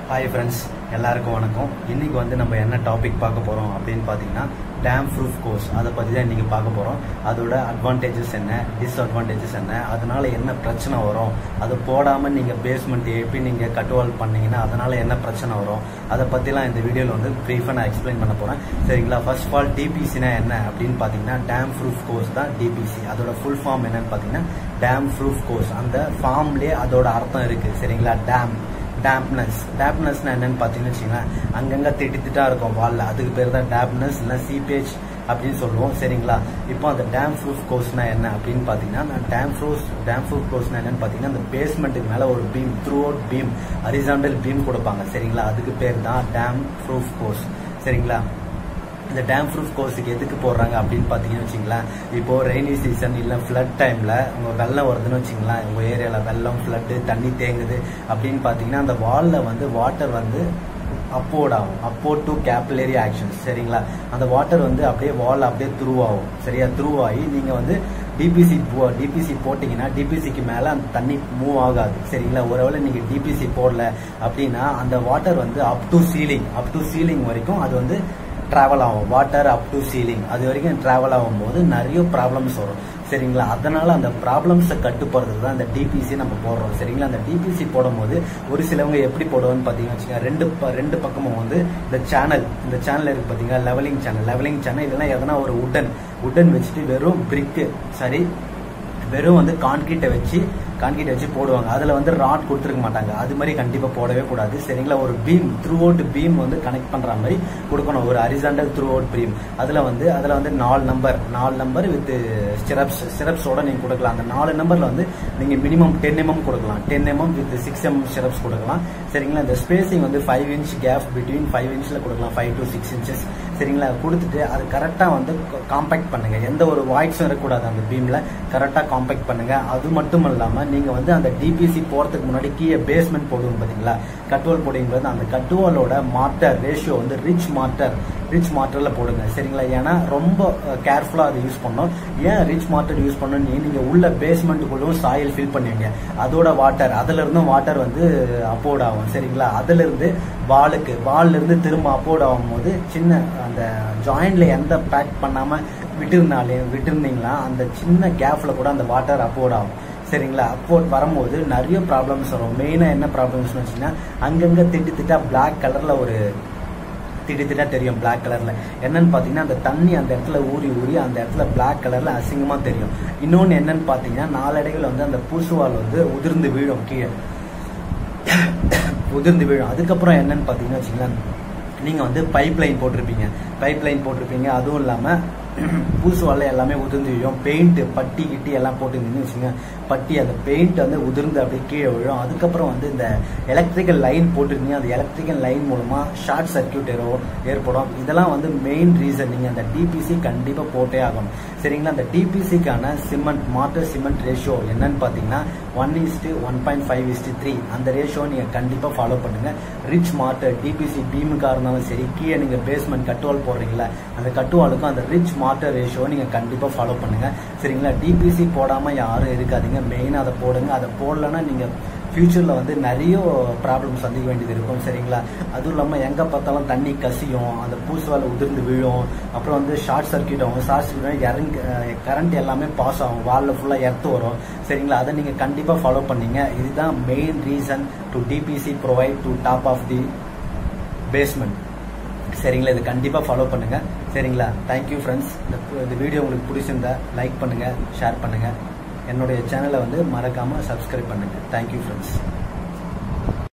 hi friends எல்லாருக்கும் வணக்கம் இன்னைக்கு வந்து நம்ம என்ன டாபிக் பார்க்க போகிறோம் அப்படின்னு பார்த்தீங்கன்னா டேம் ப்ரூஃப் கோர்ஸ் அதை பற்றி தான் இன்றைக்கி பார்க்க போகிறோம் அதோட அட்வான்டேஜஸ் என்ன டிஸ்அட்வான்டேஜஸ் என்ன அதனால் என்ன பிரச்சனை வரும் அதை போடாமல் நீங்கள் பேஸ்மெண்ட் எப்படி நீங்கள் கட்டுவால் பண்ணீங்கன்னா அதனால் என்ன பிரச்சனை வரும் அதை பற்றிலாம் இந்த வீடியோவில் வந்து ப்ரீஃபாக நான் எக்ஸ்பிளைன் பண்ண போகிறேன் சரிங்களா ஃபர்ஸ்ட் ஆஃப் ஆல் டிபிசினா என்ன அப்படின்னு பார்த்தீங்கன்னா டேம் ப்ரூஃப் கோர்ஸ் தான் டிபிசி அதோட ஃபுல் ஃபார்ம் என்னன்னு பார்த்தீங்கன்னா டேம் ப்ரூஃப் கோர்ஸ் அந்த ஃபார்ம்லேயே அதோட அர்த்தம் இருக்குது சரிங்களா டேம் டேப்னஸ் டேப்னஸ்னா என்னன்னு பார்த்தீங்கன்னு வச்சுங்களேன் அங்கங்கே திட்டு திட்டா இருக்கும் வாலில் அதுக்கு பேர் தான் டேப்னஸ் இல்லை சீபேஜ் அப்படின்னு சொல்லுவோம் சரிங்களா இப்போ அந்த டேம் ப்ரூஃப் கோர்ஸ்னா என்ன அப்படின்னு பார்த்தீங்கன்னா நான் டேம் ப்ரூஃப் டேம் ப்ரூஃப் கோர்ஸ்னா என்னன்னு பார்த்தீங்கன்னா அந்த பேஸ்மெண்ட்டுக்கு மேலே ஒரு beam throughout beam horizontal beam கொடுப்பாங்க சரிங்களா அதுக்கு பேர் தான் டேம் ப்ரூஃப் கோர்ஸ் சரிங்களா இந்த டேம் ப்ரூஃப் கோர்ஸுக்கு எதுக்கு போடுறாங்க அப்படின்னு பார்த்தீங்கன்னு வச்சிங்களேன் இப்போ ரெய்னி சீசன் இல்லை ஃப்ளட் டைமில் உங்கள் வெள்ளம் வருதுன்னு வச்சிங்களேன் உங்கள் ஏரியாவில் வெள்ளம் ஃப்ளட்டு தண்ணி தேங்குது அப்படின்னு பார்த்தீங்கன்னா அந்த வாலில் வந்து வாட்டர் வந்து அப்போர்ட் ஆகும் அப்போர்ட் டு கேபிலரி ஆக்ஷன்ஸ் சரிங்களா அந்த வாட்டர் வந்து அப்படியே வால் அப்படியே த்ரூ ஆகும் சரியா த்ரூ ஆகி நீங்கள் வந்து டிபிசி டிபிசி போட்டிங்கன்னா டிபிசிக்கு மேலே அந்த தண்ணி மூவ் ஆகாது சரிங்களா ஒருவேளை நீங்கள் டிபிசி போடல அப்படின்னா அந்த வாட்டர் வந்து up to ceiling up to ceiling வரைக்கும் அது வந்து ட்ராவல் ஆகும் வாட்டர் அப் டு சீலிங் அது வரைக்கும் ட்ராவல் ஆகும்போது நிறைய ப்ராப்ளம்ஸ் வரும் சரிங்களா அதனால அந்த ப்ராப்ளம்ஸை கட்டுப்படுறது தான் அந்த டிபிசி நம்ம போடுறோம் சரிங்களா அந்த டிபிசி போடும்போது ஒரு சிலவங்க எப்படி போடுவோம்னு பார்த்தீங்கன்னு வச்சுக்கோங்க ரெண்டு ப- ரெண்டு பக்கமும் வந்து இந்த சேனல் இந்த சேனல் இருக்கு பார்த்தீங்களா லெவலிங் சேனல் லெவலிங் சேனல் இல்லைன்னா எதனா ஒரு உட்டன் உட்டன் வச்சுட்டு வெறும் பிரிக்கு சரி வெறும் வந்து கான்கிரீட்டை வச்சு கான்கிரீட் வச்சு போடுவாங்க அதில் வந்து ராட் கொடுத்துருக்க மாட்டாங்க அது மாதிரி கண்டிப்பாக போடவே கூடாது சரிங்களா ஒரு பீம் த்ரூ அவுட் பீம் வந்து கனெக்ட் பண்ணுற மாதிரி கொடுக்கணும் ஒரு ஹரிசாண்டல் த்ரூ அவுட் பீம் அதில் வந்து அதில் வந்து நாலு நம்பர் நாலு நம்பர் வித் ஸ்டிரப்ஸ் ஸ்டிரப்ஸோட நீங்கள் கொடுக்கலாம் அந்த நாலு நம்பரில் வந்து நீங்கள் மினிமம் டென் எம்எம் கொடுக்கலாம் ten mm with six mm stirrups கொடுக்கலாம் சரிங்களா இந்த ஸ்பேசிங் வந்து five inch gap between five இன்ச்சில் கொடுக்கலாம் ஃபைவ் டு சிக்ஸ் இன்ச்சஸ் சரிங்களா கொடுத்துட்டு அது கரெக்டாக வந்து காம்பேக்ட் பண்ணுங்க எந்த ஒரு வாய்ஸும் இருக்கக்கூடாது அந்த பீமில் கரெக்டாக காம்பேக்ட் பண்ணுங்க அது மட்டும் இல்லாமல் நீங்கள் வந்து அந்த டிபிசி போகிறதுக்கு முன்னாடி கீழே பேஸ்மெண்ட் போடுவோம் பார்த்தீங்களா கட்டுவால் போடும்போது அந்த கட்டுவாலோட மார்ட்டர் ரேஷியோ வந்து ரிச் மார்ட்டர் ரிச் மார்ட்டரில் போடுங்க சரிங்களா ஏன்னா ரொம்ப கேர்ஃபுல்லாக அதை யூஸ் பண்ணணும் ஏன் ரிச் மார்ட்டர் யூஸ் பண்ணணும் நீங்கள் உள்ள பேஸ்மெண்ட்டுக்குள்ளும் சாயில் ஃபில் பண்ணுவீங்க அதோட வாட்டர் அதுல இருந்தும் வாட்டர் வந்து அப்போர்ட் ஆகும் சரிங்களா அதுல இருந்து வாலுக்கு வால்ல இருந்து திரும்ப அப்போர்ட் ஆகும் போது சின்ன அந்த ஜாயிண்ட்ல எந்த பேக் பண்ணாம விட்டுருந்தாலே விட்டுருந்தீங்களா அந்த சின்ன கேப்ல கூட அந்த வாட்டர் அப்போர்ட் ஆகும் சரிங்களா அப்போர்ட் வரும்போது நிறைய ப்ராப்ளம்ஸ் வரும் மெயினாக என்ன ப்ராப்ளம்ஸ்னு வச்சுன்னா அங்கங்கே திட்டு திட்டா பிளாக் கலரில் ஒரு திட்டு திட்டா தெரியும் பிளாக் கலர்ல என்னன்னு பாத்தீங்கன்னா அந்த தண்ணி அந்த இடத்துல ஊறி ஊறி அந்த இடத்துல பிளாக் கலர்ல அசிங்கமா தெரியும் இன்னொன்னு என்னன்னு பாத்தீங்கன்னா நாளடைவில் வந்து அந்த பூசுவால் வந்து உதிர்ந்து வீழும் கீழே உதிர்ந்து வீழும் அதுக்கப்புறம் என்னன்னு பாத்தீங்கன்னா வச்சுங்களேன் நீங்க வந்து பைப் லைன் போட்டிருப்பீங்க பைப் லைன் போட்டிருப்பீங்க அதுவும் இல்லாம பூசுவால எல்லாமே உதிர்ந்து விழும் பெயிண்ட் பட்டி கிட்டி எல்லாம் போட்டுருந்தீங்கன்னு வச்சுங்க பட்டி அந்த பெயிண்ட் வந்து உதிர்ந்து அப்படியே கீழே விழும் அதுக்கப்புறம் வந்து இந்த எலக்ட்ரிக்கல் லைன் போட்டிருந்தீங்க அந்த எலக்ட்ரிக்கல் லைன் மூலமா ஷார்ட் சர்க்கியூட் ஏற்படும் இதெல்லாம் வந்து மெயின் ரீசன் நீங்க அந்த டிபிசி கண்டிப்பா போட்டே ஆகணும் சரிங்களா அந்த டிபிசிக்கான சிமெண்ட் மாட்டர் சிமெண்ட் ரேஷியோ என்னன்னு பாத்தீங்கன்னா one is to one point five is to three அந்த ரேஷியோ நீங்க கண்டிப்பா ஃபாலோ பண்ணுங்க ரிச் மாட்டர் டிபிசி பீமுக்கா இருந்தாலும் சரி கீழே நீங்க பேஸ்மெண்ட் கட்டுவால் போடுறீங்களா அந்த கட்டுவாலுக்கும் அந்த ரிச் மாட்டர் ரேஷியோ நீங்க கண்டிப்பா ஃபாலோ பண்ணுங்க சரிங்களா டிபிசி போடாம யாரும் இருக்காதீங்க மெயினா அதை போடுங்க அதை போடலன்னா நீங்க ஃபியூச்சர்ல வந்து நிறைய ப்ராப்ளம் சந்திக்க வேண்டியது இருக்கும் சரிங்களா அதுவும் இல்லாமல் எங்கே பார்த்தாலும் தண்ணி கசியும் அந்த பூசுவால உதிர்ந்து விழும் அப்புறம் வந்து ஷார்ட் சர்க்கியூட் ஆகும் ஷார்ட் சர்க்கியூட் இறங்கி கரண்ட் எல்லாமே பாஸ் ஆகும் வாலில் ஃபுல்லாக எர்த்து வரும் சரிங்களா அதை நீங்கள் கண்டிப்பாக ஃபாலோ பண்ணீங்க இதுதான் main reason to DPC provide to top of the basement சரிங்களா இது கண்டிப்பாக ஃபாலோ பண்ணுங்க சரிங்களா தேங்க்யூ ஃப்ரெண்ட்ஸ் இந்த வீடியோ உங்களுக்கு பிடிச்சிருந்தா லைக் பண்ணுங்க ஷேர் பண்ணுங்க என்னுடைய சேனலை வந்து மறக்காம சப்ஸ்கிரைப் பண்ணுங்க தேங்க்யூ ஃப்ரெண்ட்ஸ்